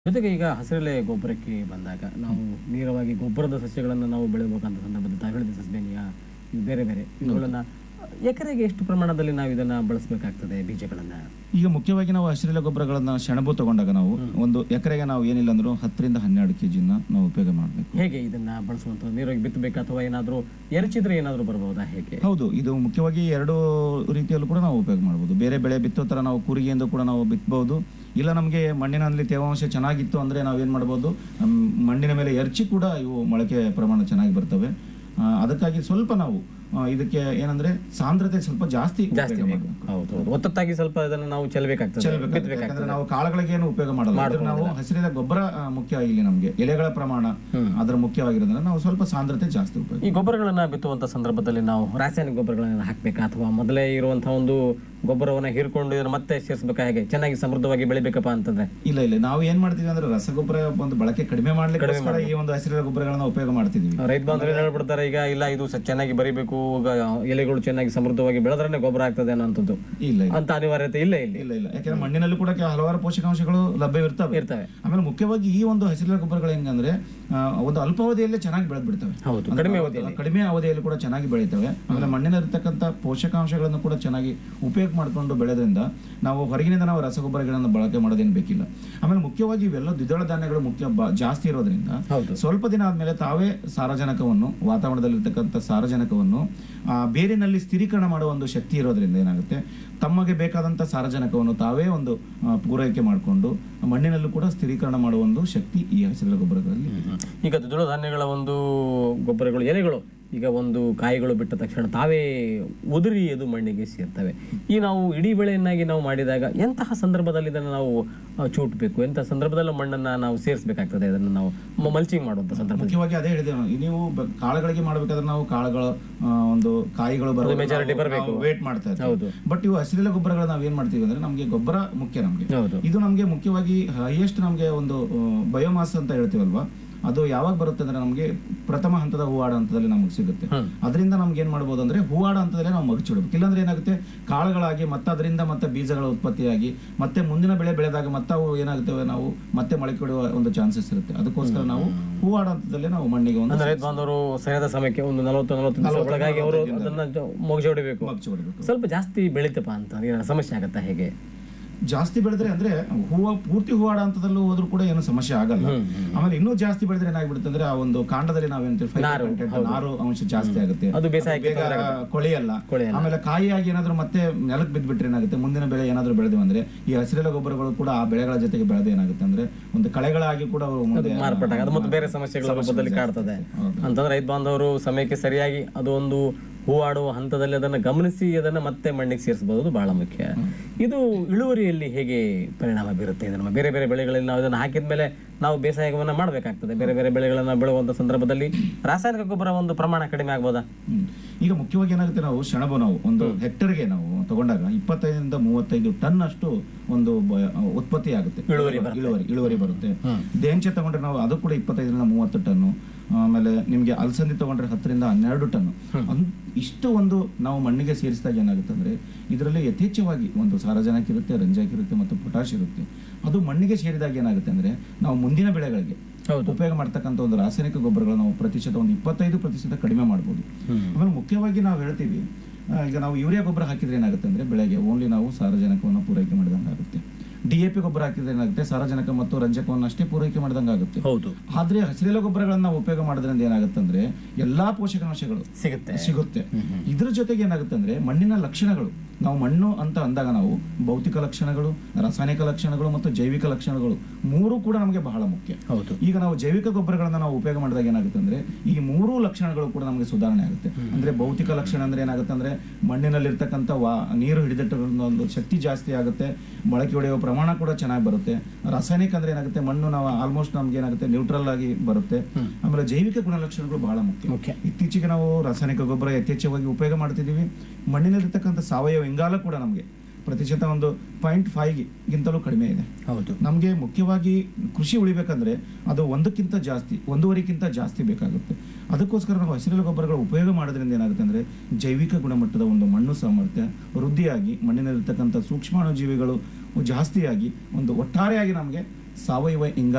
ಜೊತೆಗೆ ಈಗ ಹಸಿರೆಲೆ ಗೊಬ್ಬರಕ್ಕೆ ಬಂದಾಗ ನಾವು ನೇರವಾಗಿ ಗೊಬ್ಬರದ ಸಸ್ಯಗಳನ್ನು ನಾವು ಬೆಳೆಯಬೇಕಂತ ಸಂದರ್ಭದಲ್ಲಿ ತಾವು ಹೇಳಿದ ಸಸ್ಬೇನಿಯಾ ಇವು ಬೇರೆ ಬೇರೆ ಇವುಗಳನ್ನ ಎಕರೆಗೆ ಎಷ್ಟು ಪ್ರಮಾಣದಲ್ಲಿ ನಾವು ಇದನ್ನ ಬಳಸಬೇಕಾಗ್ತದೆ ಬೀಜಗಳನ್ನ ಈಗ ಮುಖ್ಯವಾಗಿ ನಾವು ಹಸಿರೆಲೆ ಗೊಬ್ಬರಗಳನ್ನ ಸೆಣಬು ತಗೊಂಡಾಗ ನಾವು ಒಂದು ಎಕರೆಗೆ ನಾವು ಏನಿಲ್ಲ ಅಂದ್ರೂ ಹತ್ತರಿಂದ ಹನ್ನೆರಡು ಕೆಜಿನ ನಾವು ಉಪಯೋಗ ಮಾಡಬೇಕು ಹೇಗೆ ಇದನ್ನ ಬಳಸುವಂಥದ್ದು ನೇರವಾಗಿ ಬಿತ್ತಬೇಕಾ ಅಥವಾ ಏನಾದರೂ ಎರಚಿದ್ರೆ ಏನಾದರೂ ಬರಬಹುದಾ ಹೇಗೆ ಹೌದು ಇದು ಮುಖ್ಯವಾಗಿ ಎರಡು ರೀತಿಯಲ್ಲೂ ಕೂಡ ನಾವು ಉಪಯೋಗ ಮಾಡ್ಬೋದು ಬೇರೆ ಬೆಳೆ ಬಿತ್ತೋ ಥರ ನಾವು ಕೂರಿಗೆಯಿಂದ ಕೂಡ ನಾವು ಬಿತ್ತಬಹುದು ಇಲ್ಲ ನಮಗೆ ಮಣ್ಣಿನಲ್ಲಿ ತೇವಾಂಶ ಚೆನ್ನಾಗಿತ್ತು ಅಂದರೆ ನಾವು ಏನು ಮಾಡ್ಬೋದು ನಮ್ ಮಣ್ಣಿನ ಮೇಲೆ ಎರಚಿ ಕೂಡ ಇವು ಮೊಳಕೆ ಪ್ರಮಾಣ ಚೆನ್ನಾಗಿ ಬರ್ತವೆ ಆ, ಅದಕ್ಕಾಗಿ ಸ್ವಲ್ಪ ನಾವು ಆ, ಇದಕ್ಕೆ ಏನಂದ್ರೆ ಸಾಂದ್ರತೆ ಸ್ವಲ್ಪ ಜಾಸ್ತಿ ಜಾಸ್ತಿ ಉಪಯೋಗ ಬೇಕು ಮಾಡ್ಬೇಕು. ಹೌದು ಹೌದು ಒತ್ತೊತ್ತಾಗಿ ಸ್ವಲ್ಪ ಇದನ್ನ ನಾವು ಚೆಲ್ಲಬೇಕಾಗ್ತದೆ ಚೆಲ್ಲಬೇಕಾಗುತ್ತೆ. ಬಿತ್ತಬೇಕಾಗ್ತದೆ ಯಾಕಂದ್ರೆ ನಾವು ಕಾಳುಗಳಿಗೆ ಏನು ಉಪಯೋಗ ಮಾಡಲ್ಲ ಇದ್ರ ನಾವು ಹಸಿರಿನ ಗೊಬ್ಬರ ಆ, ಮುಖ್ಯ ಇಲ್ಲಿ ನಮಗೆ ಎಲೆಗಳ ಪ್ರಮಾಣ ಅದರ ಮುಖ್ಯವಾಗಿರೋದ್ರಿಂದ ನಾವು ಸ್ವಲ್ಪ ಸಾಂದ್ರತೆ ಜಾಸ್ತಿ ಉಪಯೋಗ ಈ ಗೊಬ್ಬರಗಳನ್ನ ಬಿತ್ತುವಂತ ಸಂದರ್ಭದಲ್ಲಿ ನಾವು ರಾಸಾಯನಿಕ ಗೊಬ್ಬರಗಳನ್ನ ಹಾಕ್ಬೇಕಾ ಅಥವಾ ಮೊದಲೇ ಇರುವಂತಹ ಒಂದು ಗೊಬ್ಬರವನ್ನ ಹೀರ್ಕೊಂಡು ಇದನ್ನ ಮತ್ತೆ ಸೇರಿಸಬೇಕಾ ಹೇಗೆ ಚೆನ್ನಾಗಿ ಸಮೃದ್ಧವಾಗಿ ಬೆಳಿಬೇಕಪ್ಪ ಅಂತಂದ್ರೆ ಇಲ್ಲ ಇಲ್ಲ ನಾವು ಏನ್ ಮಾಡ್ತೀವಿ ಅಂದ್ರೆ ರಸಗೊಬ್ಬರ ಒಂದು ಬಳಕೆ ಕಡಿಮೆ ಮಾಡ್ಲಿಕ್ಕೋಸ್ಕರ ಈ ಒಂದು ಹಸಿರಿನ ಗೊಬ್ಬರಗಳನ್ನ ಉಪಯೋಗ ಮಾಡ್ತಿದೀವಿ ರೈತ ಬಾಂಧವರು ಏನ್ ಹೇಳ್ಬಿಡ್ತಾರೆ ಈಗ ಇಲ್ಲ ಇದು ಸ- ಚೆನ್ನಾಗಿ ಬರಿಬೇಕು ಈಗ ಎಲೆಗಳು ಚೆನ್ನಾಗಿ ಸಮೃದ್ಧವಾಗಿ ಬೆಳೆದ್ರೆ ಗೊಬ್ಬರ ಆಗ್ತದೆ ಅನ್ನೋಂಥದ್ದು ಇಲ್ಲ ಇಲ್ಲ ಅಂತ ಅನಿವಾರ್ಯತೆ ಇಲ್ಲ ಇಲ್ಲಿ ಇಲ್ಲ ಇಲ್ಲ ಯಾಕಂದ್ರೆ ಮಣ್ಣಿನಲ್ಲೂ ಕೂಡ ಕೆ- ಹಲವಾರು ಪೋಷಕಾಂಶಗಳು ಲಭ್ಯವಿರ್ತವೆ ಇರ್ತವೆ ಆಮೇಲೆ ಮುಖ್ಯವಾಗಿ ಈ ಒಂದು ಹಸಿರಿನ ಗೊಬ್ಬರಗಳು ಹೆಂಗಂದ್ರೆ ಆ, ಒಂದು ಅಲ್ಪಾವಧಿಯಲ್ಲೇ ಚೆನ್ನಾಗಿ ಬೆಳೆದ್ ಬಿಡ್ತವೆ ಹೌದು ಅಂದ್ರೆ ಕಡಿಮೆ ಅವು- ಅವಧಿಯಲ್ಲಿ ಕಡಿಮೆ ಅವಧಿಯಲ್ಲಿ ಕೂಡ ಚೆನ್ನಾಗಿ ಬೆಳೀತವೆ ಆಮೇಲೆ ಮಣ್ಣಿನಲ್ಲಿರ್ತಕ್ಕಂಥ ಪೋಷಕಾಂಶಗಳನ್ನು ಕೂಡ ಚೆನ್ನಾಗಿ ಉಪಯೋಗ ಮಾಡಿಕೊಂಡು ಬೆಳೆದ್ರಿಂದ ನಾವು ಹೊರಗಿನಿಂದ ನಾವು ರಸಗೊಬ್ಬರಗಳನ್ನು ಬಳಕೆ ಮಾಡೋದೇನು ಬೇಕಿಲ್ಲ ಆಮೇಲೆ ಮುಖ್ಯವಾಗಿ ಇವೆಲ್ಲ ದ್ವಿದಳ ಧಾನ್ಯಗಳು ಮುಖ್ಯ ಬ- ಜಾಸ್ತಿ ಇರೋದ್ರಿಂದ ಹೌದು ಸ್ವಲ್ಪ ದಿನ ಆದ್ಮೇಲೆ ತಾವೇ ಸಾರಜನಕವನ್ನು ವಾತಾವರಣದಲ್ಲಿರ್ತಕ್ಕಂಥ ಸಾರಜನಕವನ್ನು ಆ, ಬೇರಿನಲ್ಲಿ ಸ್ಥಿರೀಕರಣ ಮಾಡುವ ಒಂದು ಶಕ್ತಿ ಇರೋದ್ರಿಂದ ಏನಾಗುತ್ತೆ ತಮಗೆ ಬೇಕಾದಂಥ ಸಾರಜನಕವನ್ನು ತಾವೇ ಒಂದು ಆ, ಪೂರೈಕೆ ಮಾಡಿಕೊಂಡು ಮಣ್ಣಿನಲ್ಲೂ ಕೂಡ ಸ್ಥಿರೀಕರಣ ಮಾಡುವ ಒಂದು ಶಕ್ತಿ ಈ ಹಸಿರೆಲೆ ಗೊಬ್ಬರಗಳಲ್ಲಿ ಇದೆ. ಈಗ ದ್ವಿದಳ ಧಾನ್ಯಗಳ ಒಂದು ಗೊಬ್ಬರಗಳು ಎಲೆಗಳು ಈಗ ಒಂದು ಕಾಯಿಗಳು ಬಿಟ್ಟ ತಕ್ಷಣ ತಾವೇ ಉದುರಿ ಅದು ಮಣ್ಣಿಗೆ ಸೇರ್ತವೆ ಈ ನಾವು ಇಡೀ ಬೆಳೆಯನ್ನಾಗಿ ನಾವು ಮಾಡಿದಾಗ ಎಂತಹ ಸಂದರ್ಭದಲ್ಲಿ ಇದನ್ನು ನಾವು ಆ, ಚೂಟ್ಬೇಕು ಎಂತಹ ಸಂದರ್ಭದಲ್ಲಿ ಮಣ್ಣನ್ನ ನಾವು ಸೇರಿಸಬೇಕಾಗ್ತದೆ ಅದನ್ನು ನಾವು ಮಲ್ಚಿಂಗ್ ಮಾಡುವಂತ ಸಂದರ್ಭದಲ್ಲಿ ಮುಖ್ಯವಾಗಿ ಅದೇ ಹೇಳಿದೆ ನಾನು. ನೀವು ಬ- ಕಾಳುಗಳಿಗೆ ಮಾಡಬೇಕಾದ್ರೆ ನಾವು ಕಾಳುಗಳ ಆ, ಒಂದು ಕಾಯಿಗಳು majority ಬರ್ಬೇಕು. ವೇಟ್ ಮಾಡ್ತಾ ಇರ್ತೀವಿ ಹೌದು ಬಟ್ ಇವು ಹಸಿರೆಲೆ ಗೊಬ್ಬರಗಳು ನಾವು ಏನ್ ಮಾಡ್ತೀವಿ ಅಂದ್ರೆ ನಮಗೆ ಗೊಬ್ಬರ ಮುಖ್ಯ ನಮಗೆ ಹೌದು ಇದು ನಮಗೆ ಮುಖ್ಯವಾಗಿ ಹೈಯೆಸ್ಟ್ ನಮಗೆ ಒಂದು ಬಯೋಮಾಸ್ ಅಂತ ಹೇಳ್ತೀವಲ್ವಾ ಅದು ಯಾವಾಗ ಬರುತ್ತೆ ಅಂದ್ರೆ ನಮಗೆ ಪ್ರಥಮ ಹಂತದ ಹೂವಾಡ ಹಂತದಲ್ಲಿ ನಮಗೆ ಸಿಗುತ್ತೆ ಹ್ಮ್. ಅದರಿಂದ ನಮ್ಗೆ ಏನ್ ಮಾಡ್ಬೋದು ಅಂದ್ರೆ ಹೂವಾಡ ಹಂತದಲ್ಲೇ ನಾವು ಮಗಚಿಡ್ಬೇಕು ಇಲ್ಲಾಂದ್ರೆ ಏನಾಗುತ್ತೆ ಕಾಳುಗಳಾಗಿ ಮತ್ತೆ ಅದರಿಂದ ಮತ್ತೆ ಬೀಜಗಳ ಉತ್ಪತ್ತಿಯಾಗಿ ಮತ್ತೆ ಮುಂದಿನ ಬೆಳೆ ಬೆಳೆದಾಗ ಮತ್ತೆ ಅವು ಏನಾಗುತ್ತವೆ ನಾವು ಮತ್ತೆ ಮೊಳಕೆ ಹೊಡೆಯುವ ಒಂದು ಚಾನ್ಸಸ್ ಇರುತ್ತೆ ಅದಕ್ಕೋಸ್ಕರ ನಾವು ಹೂವಾಡ ಹಂತದಲ್ಲೇ ನಾವು ಮಣ್ಣಿಗೆ ಒಂದು ಅಂದ್ರೆ ರೈತ ಬಾಂಧವರು ಸರಿಯಾದ ಸಮಯಕ್ಕೆ ಒಂದು ನಲವತ್ತು ನಲವತ್ತು ದಿವಸ ಒಳಗಾಗಿ ಅವರು ಅದನ್ನ ಮೊಗಜಿ ಹೊಡಿಬೇಕು ಮಗಚಿ ಹೊಡಿಬೇಕು ಸ್ವಲ್ಪ ಜಾಸ್ತಿ ಬೆಳಿತಪ್ಪ ಅಂತ ಏನಾದ್ರು ಸಮಸ್ಯೆ ಆಗತ್ತಾ ಹೇಗೆ ಜಾಸ್ತಿ ಬೆಳೆದ್ರೆ ಅಂದ್ರೆ ಹೂವ ಪೂರ್ತಿ ಹೂವಾಡ ಹಂತದಲ್ಲೂ ಹೋದ್ರೂ ಕೂಡ ಏನು ಸಮಸ್ಯೆ ಆಗಲ್ಲ ಆಮೇಲೆ ಇನ್ನೂ ಜಾಸ್ತಿ ಬೆಳೆದ್ರೆ ಏನಾಗ್ಬಿಡುತ್ತೆ ಅಂದ್ರೆ ಆ ಒಂದು ಕಾಂಡದಲ್ಲಿ ನಾವೇಂತೀವಿ fiber content, ನಾರು ಅಂಶ ಜಾಸ್ತಿ ಆಗುತ್ತೆ ಅದು ಬೇಸಾಯಕ್ಕೆ ಬೇಗ ಕೊಳೆಯಲ್ಲ ಕೊಳೆಯಲ್ಲ. ಆಮೇಲೆ ಕಾಯಿಯಾಗಿ ಏನಾದ್ರು ಮತ್ತೆ ನೆಲಕ್ಕೆ ಬಿದ್ದುಬಿಟ್ರೆ ಏನಾಗುತ್ತೆ ಮುಂದಿನ ಬೆಳೆ ಏನಾದ್ರು ಬೆಳೆದು ಅಂದ್ರೆ ಈ ಹಸಿರೆಲೆ ಗೊಬ್ಬರಗಳು ಕೂಡ ಆ ಬೆಳೆಗಳ ಜೊತೆಗೆ ಬೆಳೆದು ಏನಾಗುತ್ತೆ ಅಂದ್ರೆ ಒಂದು ಕಳೆಗಳಾಗಿ ಕೂಡ ಅವು ಮುಂದೆ ಮಾರ್ಪಾಟಾಗ ಅದು ಮತ್ತೆ ಬೇರೆ ಸಮಸ್ಯೆಗಳ ರೂಪದಲ್ಲಿ ಕಾಡ್ತದೆ ಅಂತಂದ್ರೆ ರೈತ ಬಾಂಧವರು ಸಮಯಕ್ಕೆ ಸರಿಯಾಗಿ ಅದು ಒಂದು ಹೂವಾಡುವ ಹಂತದಲ್ಲಿ ಅದನ್ನು ಗಮನಿಸಿ ಅದನ್ನ ಮತ್ತೆ ಮಣ್ಣಿಗೆ ಸೇರಿಸಬಹುದು ಬಹಳ ಮುಖ್ಯ ಇದು ಇಳುವರಿಯಲ್ಲಿ ಹೇಗೆ ಪರಿಣಾಮ ಬೀರುತ್ತೆ ಇದು ನಮ್ಮ ಬೇರೆ ಬೇರೆ ಬೆಳೆಗಳಲ್ಲಿ ನಾವು ಇದನ್ನು ಹಾಕಿದ ಮೇಲೆ ನಾವು ಬೇಸಾಯವನ್ನ ಮಾಡಬೇಕಾಗ್ತದೆ ಬೇರೆ ಬೇರೆ ಬೆಳೆಗಳನ್ನ ಬೆಳೆಯುವಂತ ಸಂದರ್ಭದಲ್ಲಿ ರಾಸಾಯನಿಕ ಗೊಬ್ಬರ ಒಂದು ಪ್ರಮಾಣ ಕಡಿಮೆ ಆಗ್ಬೋದಾ ಹ್ಮ್. ಈಗ ಮುಖ್ಯವಾಗಿ ಏನಾಗುತ್ತೆ ನಾವು ಸೆಣಬು ನಾವು ಒಂದು ಹೆಕ್ಟರ್ಗೆ ನಾವು ತಗೊಂಡಾಗ ಇಪ್ಪತ್ತೈದರಿಂದ ಮೂವತ್ತೈದು ಟನ್ ಅಷ್ಟು ಒಂದು ಬ- ಉತ್ಪತ್ತಿ ಆಗುತ್ತೆ ಇಳುವರಿ ಇಳುವರಿ ಇಳುವರಿ ಬರುತ್ತೆ ಹ್ಮ್. ದೇಂಚೆ ತಗೊಂಡ್ರೆ ನಾವು ಅದು ಕೂಡ ಇಪ್ಪತ್ತೈದರಿಂದ ಮೂವತ್ತು ಟನ್ನು ಆಮೇಲೆ ನಿಮಗೆ ಅಲಸಂದಿ ತಗೊಂಡ್ರೆ ಹತ್ತರಿಂದ ಹನ್ನೆರಡು ಟನ್ನು ಅನ್- ಇಷ್ಟು ಒಂದು ನಾವು ಮಣ್ಣಿಗೆ ಸೇರಿಸಿದಾಗ ಏನಾಗುತ್ತೆ ಅಂದ್ರೆ ಇದರಲ್ಲಿ ಯಥೇಚ್ಛವಾಗಿ ಒಂದು ಸಾರಜನಕ ಇರುತ್ತೆ ರಂಜಕ ಇರುತ್ತೆ ಮತ್ತು ಪೊಟ್ಯಾಶ್ ಇರುತ್ತೆ ಅದು ಮಣ್ಣಿಗೆ ಸೇರಿದಾಗ ಏನಾಗುತ್ತೆ ಅಂದ್ರೆ ನಾವು ಮುಂದಿನ ಬೆಳೆಗಳಿಗೆ ಹೌದು ಉಪಯೋಗ ಮಾಡ್ತಕ್ಕಂಥ ಒಂದು ರಾಸಾಯನಿಕ ಗೊಬ್ಬರಗಳು ನಾವು ಪ್ರತಿಶತ ಒಂದು ಇಪ್ಪತ್ತೈದು ಪ್ರತಿಶತ ಕಡಿಮೆ ಮಾಡ್ಬೋದು ಹ್ಮ್. ಆಮೇಲೆ ಮುಖ್ಯವಾಗಿ ನಾವು ಹೇಳ್ತೀವಿ ಆ, ಈಗ ನಾವು ಯೂರಿಯಾ ಗೊಬ್ಬರ ಹಾಕಿದ್ರೆ ಏನಾಗುತ್ತೆ ಅಂದ್ರೆ ಬೆಳೆಗೆ ಓನ್ಲಿ ನಾವು ಸಾರಜನಕವನ್ನು ಪೂರೈಕೆ ಮಾಡಿದಂಗೆ ಆಗುತ್ತೆ ಡಿ ಎ ಪಿ ಗೊಬ್ಬರ ಹಾಕಿದ್ರೆ ಏನಾಗುತ್ತೆ ಸಾರಜನಕ ಮತ್ತು ರಂಜಕವನ್ನು ಅಷ್ಟೇ ಪೂರೈಕೆ ಮಾಡಿದಂಗೆ ಆಗುತ್ತೆ ಹೌದು ಆದ್ರೆ ಹಸಿರೆಲೆ ಗೊಬ್ಬರಗಳನ್ನ ನಾವು ಉಪಯೋಗ ಮಾಡೋದ್ರಿಂದ ಏನಾಗುತ್ತೆ ಅಂದ್ರೆ ಎಲ್ಲಾ ಪೋಷಕಾಂಶಗಳು ಸಿಗುತ್ತೆ ಸಿಗುತ್ತೆ ಇದ್ರ ಜೊತೆಗೆ ಏನಾಗುತ್ತೆ ಅಂದ್ರೆ ಮಣ್ಣಿನ ಲಕ್ಷಣಗಳು ನಾವು ಮಣ್ಣು ಅಂತ ಅಂದಾಗ ನಾವು ಭೌತಿಕ ಲಕ್ಷಣಗಳು ರಾಸಾಯನಿಕ ಲಕ್ಷಣಗಳು ಮತ್ತು ಜೈವಿಕ ಲಕ್ಷಣಗಳು ಮೂರು ಕೂಡ ನಮಗೆ ಬಹಳ ಮುಖ್ಯ ಹೌದು ಈಗ ನಾವು ಜೈವಿಕ ಗೊಬ್ಬರಗಳನ್ನ ನಾವು ಉಪಯೋಗ ಮಾಡಿದಾಗ ಏನಾಗುತ್ತೆ ಅಂದ್ರೆ ಈ ಮೂರು ಲಕ್ಷಣಗಳು ಕೂಡ ನಮಗೆ ಸುಧಾರಣೆ ಆಗುತ್ತೆ ಅಂದ್ರೆ ಭೌತಿಕ ಲಕ್ಷಣ ಅಂದ್ರೆ ಏನಾಗುತ್ತೆ ಅಂದ್ರೆ ಮಣ್ಣಿನಲ್ಲಿರ್ತಕ್ಕಂಥ ವಾ ನೀರು ಹಿಡಿದಿಟ್ಟಿರೋ ಒಂದು ಶಕ್ತಿ ಜಾಸ್ತಿ ಆಗುತ್ತೆ ಮೊಳಕೆ ಹೊಡೆಯುವ ಪ್ರಮಾಣ ಕೂಡ ಚೆನ್ನಾಗಿ ಬರುತ್ತೆ ರಾಸಾಯನಿಕ ಅಂದ್ರೆ ಏನಾಗುತ್ತೆ ಮಣ್ಣು ನಾವು ಆಲ್ಮೋಸ್ಟ್ ನಮ್ಗೆ ಏನಾಗುತ್ತೆ ನ್ಯೂಟ್ರಲ್ ಆಗಿ ಬರುತ್ತೆ ಆಮೇಲೆ ಜೈವಿಕ ಗುಣಲಕ್ಷಣಗಳು ಬಹಳ ಮುಖ್ಯ ಮುಖ್ಯ ಇತ್ತೀಚೆಗೆ ನಾವು ರಾಸಾಯನಿಕ ಗೊಬ್ಬರ ಯಥೇಚ್ಛವಾಗಿ ಉಪಯೋಗ ಮಾಡ್ತಿದ್ದೀವಿ ಮಣ್ಣಿನಲ್ಲಿರ್ತಕ್ಕಂಥ ಸಾವಯವ ಇಂಗಾಲ ಕೂಡ ನಮಗೆ ಪ್ರತಿಶತ ಒಂದು ಪಾಯಿಂಟ್ ಗಿಂತಲೂ ಕಡಿಮೆ ಇದೆ ಹೌದು ನಮಗೆ ಮುಖ್ಯವಾಗಿ ಕೃಷಿ ಉಳಿಬೇಕಂದ್ರೆ ಅದು ಒಂದಕ್ಕಿಂತ ಜಾಸ್ತಿ ಒಂದೂವರೆಕ್ಕಿಂತ ಜಾಸ್ತಿ ಬೇಕಾಗುತ್ತೆ ಅದಕ್ಕೋಸ್ಕರ ನಾವು ಹಸಿರೆಲೆ ಗೊಬ್ಬರಗಳ ಉಪಯೋಗ ಮಾಡೋದ್ರಿಂದ ಏನಾಗುತ್ತೆ ಅಂದ್ರೆ ಜೈವಿಕ ಗುಣಮಟ್ಟದ ಒಂದು ಮಣ್ಣು ಸಾಮರ್ಥ್ಯ ವೃದ್ಧಿಯಾಗಿ ಮಣ್ಣಿನಲ್ಲಿರ್ತಕ್ಕಂಥ ಸೂಕ್ಷ್ಮಾಣು ಜೀವಿಗಳು ಜಾಸ್ತಿಯಾಗಿ ಒಂದು ಒಟ್ಟಾರೆಯಾಗಿ ನಮಗೆ ಸಾವಯವ ಇಂಗಾಲ